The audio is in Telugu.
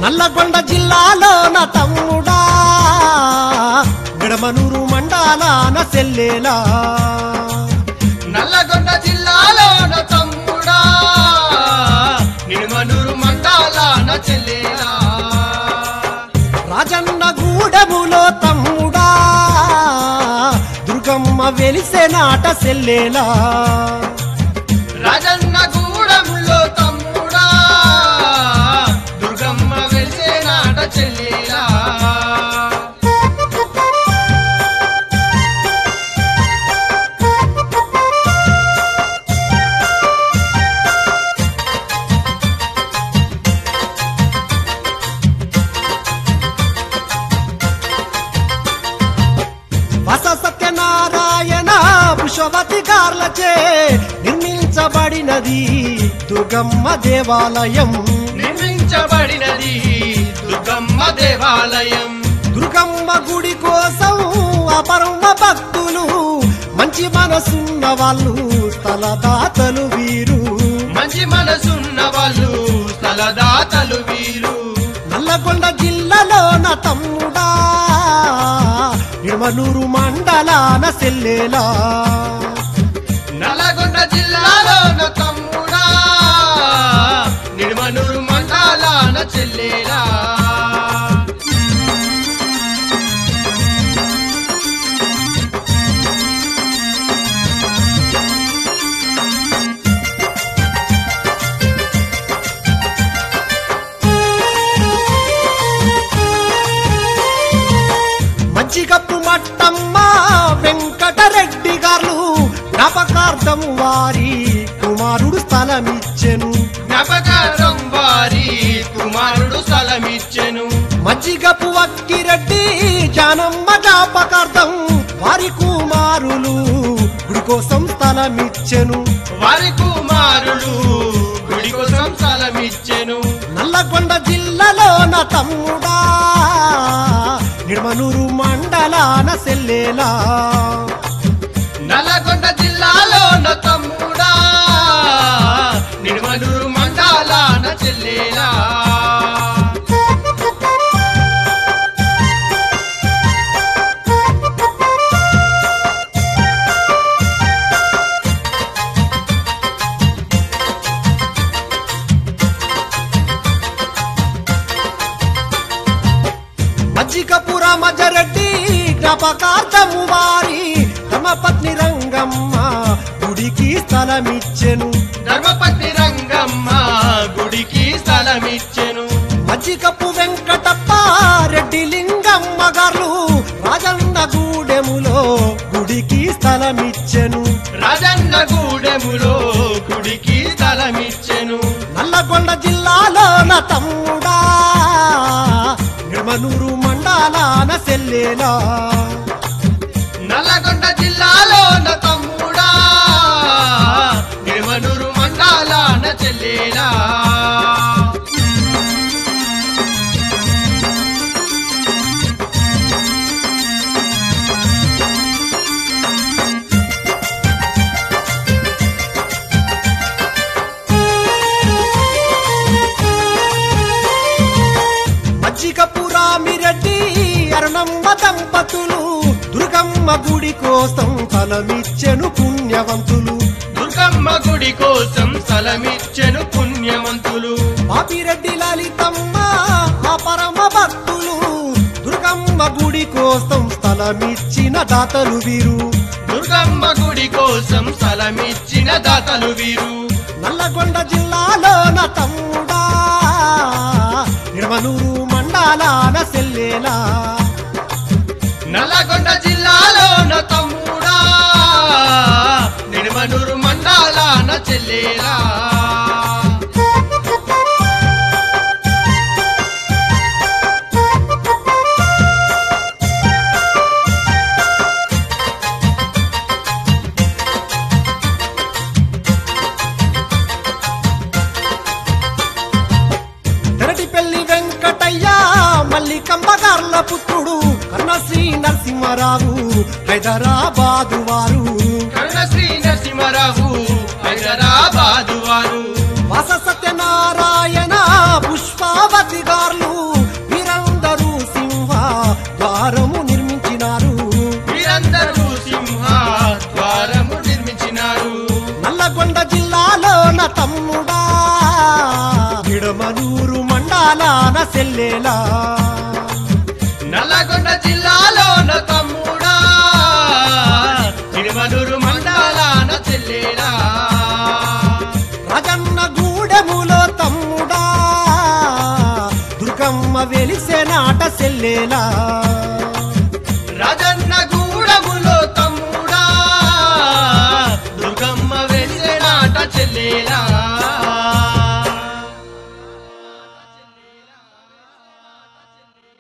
నల్లగొండ జిల్లాలోన తమ్ముడా గడమనూరు మండలాన సెల్లేలా నల్లగొండ జిల్లాలోన తమ్ముడా నిడుమనూరు మండలాన చెల్లేలా రాజన్న గూడెములో తమ్ముడా దుర్గమ్మ వెలిసే నాట సెల్లేలా రాజన్న గూడెంలో తమ్ముడా దుర్గమ్మ వెలిసే నాట చెల్లేలా వస సత్యనారాయణ పుష్పవతి గార్లచే నిర్మించబడినది దుర్గమ్మ దేవాలయం నిర్మించబడినది దుర్గమ్మ దేవాలయం దుర్గమ్మ గుడి కోసం అపరమ భక్తులు మంచి మనసున్న వాళ్ళు స్థలదాతలు వీరు మంచి మనసున్న వాళ్ళు స్థలదాతలు వీరు నల్లగొండ జిల్లాలోన తమ్ముడా ఇడమనూరు మండలాన సెల్లేలా నల్లగొండ జిల్లాలోన తమ్ముడా నిడుమనూరు మండలాన చెల్లేలా మంచిగప్పు మట్టమ్మ వెంకటరెడ్డి గారు జ్ఞాపకార్థం వారి కుమారుడు స్థలమిచ్చెను జ్ఞాపకార్థం వారి కుమారుడు స్థలమిచ్చెను మజ్జిగపు అక్కిరెడ్డి జానమ్మ జ్ఞాపకార్థం వారి కుమారులు గుడి కోసం స్థలమిచ్చెను వారి కుమారుడు గుడి కోసం స్థలమిచ్చెను నల్లగొండ జిల్లాలోన తమ్ముడా నిర్మనూరు మండలాన సెల్లేలా నల్లగొండ జిల్లాలోన తమ్ముడా నిడుమనూరు మండలాన చెల్లేలా మజ్జిగపుర మజరెడ్డి జ్ఞాపకార్థము వారి ధర్మపత్ని రంగమ్మ గుడికి స్థలమిచ్చెను ధర్మపతి రంగమ్మ గుడికి స్థలమిచ్చెను మజ్జిగపు వెంకటప్ప రెడ్డి లింగమ్మ గారు రాజన్న గూడెములో గుడికి స్థలమిచ్చెను రాజన్న గూడెములో గుడికి స్థలమిచ్చెను నల్లగొండ జిల్లాలోన తమ్ముడా నిర్మనూరు మండలాన సెల్లేలా నల్లగొండ జిల్లాలోన తమ్ముడా నిడుమనూరు మండలాన చెల్లేలా మజ్జిగపురామిరెడ్డి అరుణమ్మ దంపతులు దుర్గమ్మ గుడి కోసం ఫలమిచ్చెను పుణ్యవంతులు దుర్గమ్మ గుడి కోసం స్థలమిచ్చెను పుణ్యవంతులు పాపిరెడ్డి లలితమ్మ ఆ పరమ భక్తులు దుర్గమ్మ గుడి కోసం స్థలమిచ్చిన దాతలు వీరు దుర్గమ్మ గుడి కోసం స్థలమిచ్చిన దాతలు వీరు నల్లగొండ జిల్లాలోన తమ్ముడా నిర్మనూరు మండలాన సెల్లేలా నల్లగొండ జిల్లాలోన తమ్ముడా నిడుమనూరు మండలాన చెల్లేలా తెరటిపల్లి వెంకటయ్య మల్లికమ్మ గార్ల పుత్రుడు కన్నశ్రీ నరసింహరావు హైదరాబాదు వారు కరుణశ్రీ నరసింహరావు హైదరాబాదు వారు వాస సత్యనారాయణ పుష్పావతి గార్లు నిడమనూరు మండలాన సెల్లేలా నల్లగొండ జిల్లాలోన తమ్ముడా తిరుమలూరు మండలాన చెల్లేలా రాజన్న గూడెములో తమ్ముడా దుర్గమ్మ వెలిసే నాట సెల్లేలా